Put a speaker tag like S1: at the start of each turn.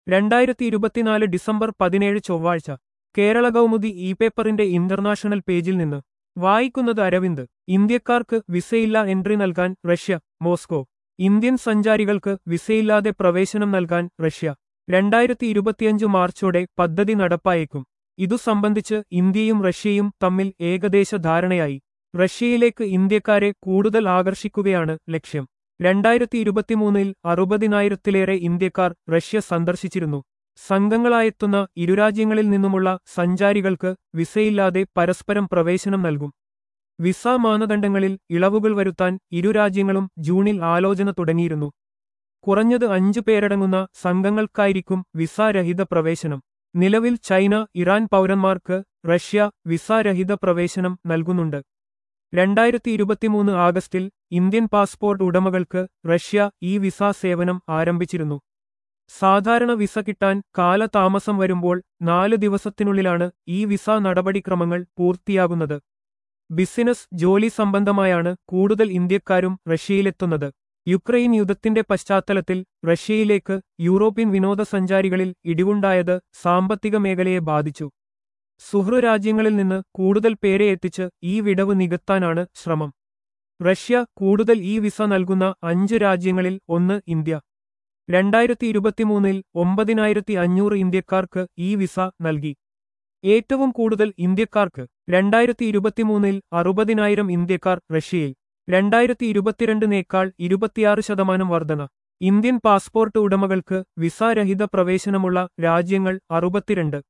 S1: രണ്ടായിരത്തി ഇരുപത്തിനാല് ഡിസംബർ പതിനേഴ് ചൊവ്വാഴ്ച കേരള കൗമുദി ഇ പേപ്പറിന്റെ ഇന്റർനാഷണൽ പേജിൽ നിന്ന് വായിക്കുന്നത് അരവിന്ദ് ഇന്ത്യക്കാർക്ക് വിസയില്ല എൻട്രി നൽകാൻ റഷ്യ മോസ്കോ ഇന്ത്യൻ സഞ്ചാരികൾക്ക് വിസയില്ലാതെ പ്രവേശനം നൽകാൻ റഷ്യ രണ്ടായിരത്തി ഇരുപത്തിയഞ്ച് മാർച്ചോടെ പദ്ധതി നടപ്പായേക്കും ഇതു സംബന്ധിച്ച് ഇന്ത്യയും റഷ്യയും തമ്മിൽ ഏകദേശ ധാരണയായി റഷ്യയിലേക്ക് ഇന്ത്യക്കാരെ കൂടുതൽ ആകർഷിക്കുകയാണ് ലക്ഷ്യം രണ്ടായിരത്തി ഇരുപത്തിമൂന്നിൽ അറുപതിനായിരത്തിലേറെ ഇന്ത്യക്കാർ റഷ്യ സന്ദർശിച്ചിരുന്നു സംഘങ്ങളായെത്തുന്ന ഇരുരാജ്യങ്ങളിൽ നിന്നുമുള്ള സഞ്ചാരികൾക്ക് വിസയില്ലാതെ പരസ്പരം പ്രവേശനം നൽകും വിസ മാനദണ്ഡങ്ങളിൽ ഇളവുകൾ വരുത്താൻ ഇരുരാജ്യങ്ങളും ജൂണിൽ ആലോചന തുടങ്ങിയിരുന്നു കുറഞ്ഞത് അഞ്ചു പേരടങ്ങുന്ന സംഘങ്ങൾക്കായിരിക്കും വിസാരഹിത പ്രവേശനം നിലവിൽ ചൈന ഇറാൻ പൗരന്മാർക്ക് റഷ്യ വിസാരഹിത പ്രവേശനം നൽകുന്നുണ്ട് രണ്ടായിരത്തി ഇരുപത്തിമൂന്ന് ആഗസ്റ്റിൽ ഇന്ത്യൻ പാസ്പോർട്ട് ഉടമകൾക്ക് റഷ്യ ഈ വിസ സേവനം ആരംഭിച്ചിരുന്നു സാധാരണ വിസ കിട്ടാൻ കാലതാമസം വരുമ്പോൾ നാല് ദിവസത്തിനുള്ളിലാണ് ഈ വിസ നടപടിക്രമങ്ങൾ പൂർത്തിയാകുന്നത് ബിസിനസ് ജോലി സംബന്ധമായാണ് കൂടുതൽ ഇന്ത്യക്കാരും റഷ്യയിലെത്തുന്നത് യുക്രൈൻ യുദ്ധത്തിന്റെ പശ്ചാത്തലത്തിൽ റഷ്യയിലേക്ക് യൂറോപ്യൻ വിനോദസഞ്ചാരികളിൽ ഇടിവുണ്ടായത് സാമ്പത്തിക മേഖലയെ ബാധിച്ചു സുഹൃ രാജ്യങ്ങളിൽ നിന്ന് കൂടുതൽ പേരെ എത്തിച്ച് ഈ വിടവ് നികത്താനാണ് ശ്രമം റഷ്യ കൂടുതൽ ഈ വിസ നൽകുന്ന അഞ്ച് രാജ്യങ്ങളിൽ ഒന്ന് ഇന്ത്യ രണ്ടായിരത്തി ഇരുപത്തിമൂന്നിൽ ഒമ്പതിനായിരത്തി അഞ്ഞൂറ് ഇന്ത്യക്കാർക്ക് ഈ വിസ നൽകി ഏറ്റവും കൂടുതൽ ഇന്ത്യക്കാർക്ക് രണ്ടായിരത്തി ഇരുപത്തിമൂന്നിൽ അറുപതിനായിരം ഇന്ത്യക്കാർ റഷ്യയിൽ രണ്ടായിരത്തി ഇരുപത്തിരണ്ടിനേക്കാൾ ഇരുപത്തിയാറ് ശതമാനം വർധന ഇന്ത്യൻ പാസ്പോർട്ട് ഉടമകൾക്ക് വിസാരഹിത പ്രവേശനമുള്ള രാജ്യങ്ങൾ അറുപത്തിരണ്ട്